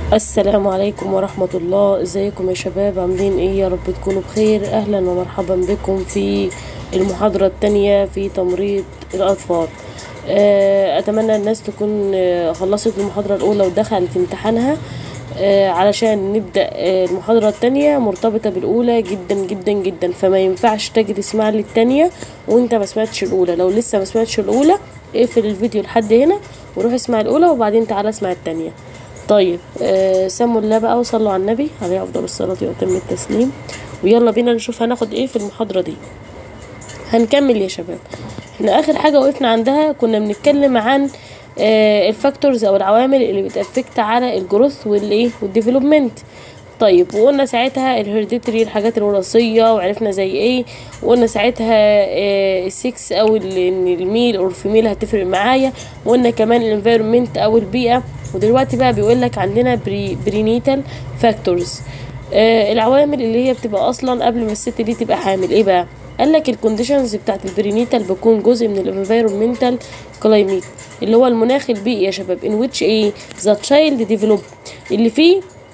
السلام عليكم ورحمة الله ازيكم يا شباب عاملين ايه يا رب تكونوا بخير اهلا ومرحبا بكم في المحاضرة التانية في تمريض الاطفال آه، اتمنى الناس تكون آه، خلصت المحاضرة الاولى ودخلت امتحانها آه، علشان نبدأ آه، المحاضرة التانية مرتبطة بالأولى جدا جدا جدا فما ينفعش تجي تسمع لي التانية وانت ما سمعتش الأولى لو لسه ما سمعتش الأولى اقفل الفيديو لحد هنا وروح اسمع الأولى وبعدين تعالى اسمع التانية طيب آه سموا الله بقى وصلوا على النبي عليه أفضل الصلاة وأتم التسليم ويلا بينا نشوف هناخد ايه في المحاضرة دي هنكمل يا شباب احنا اخر حاجة وقفنا عندها كنا بنتكلم عن آه الفاكتورز او العوامل اللي بتأفكت على الجروث والايه والديفلوبمنت طيب وقلنا ساعتها الهيرديتري الحاجات الوراثية وعرفنا زي ايه وقلنا ساعتها آه السكس او ال- ان الميل او الفيميل هتفرق معايا وقلنا كمان الانفيرومنت او البيئة ودلوقتي بقى بيقول لك عندنا بري برينيتال فاكتورز آه العوامل اللي هي بتبقى اصلا قبل ما الست دي تبقى حامل ايه بقى قال لك الكونديشنز بتاعت البرينيتال بتكون جزء من الانفيرومنتال كلايميت اللي هو المناخ البيئي يا شباب in which ايه ذا تشايلد ديفلوب اللي فيه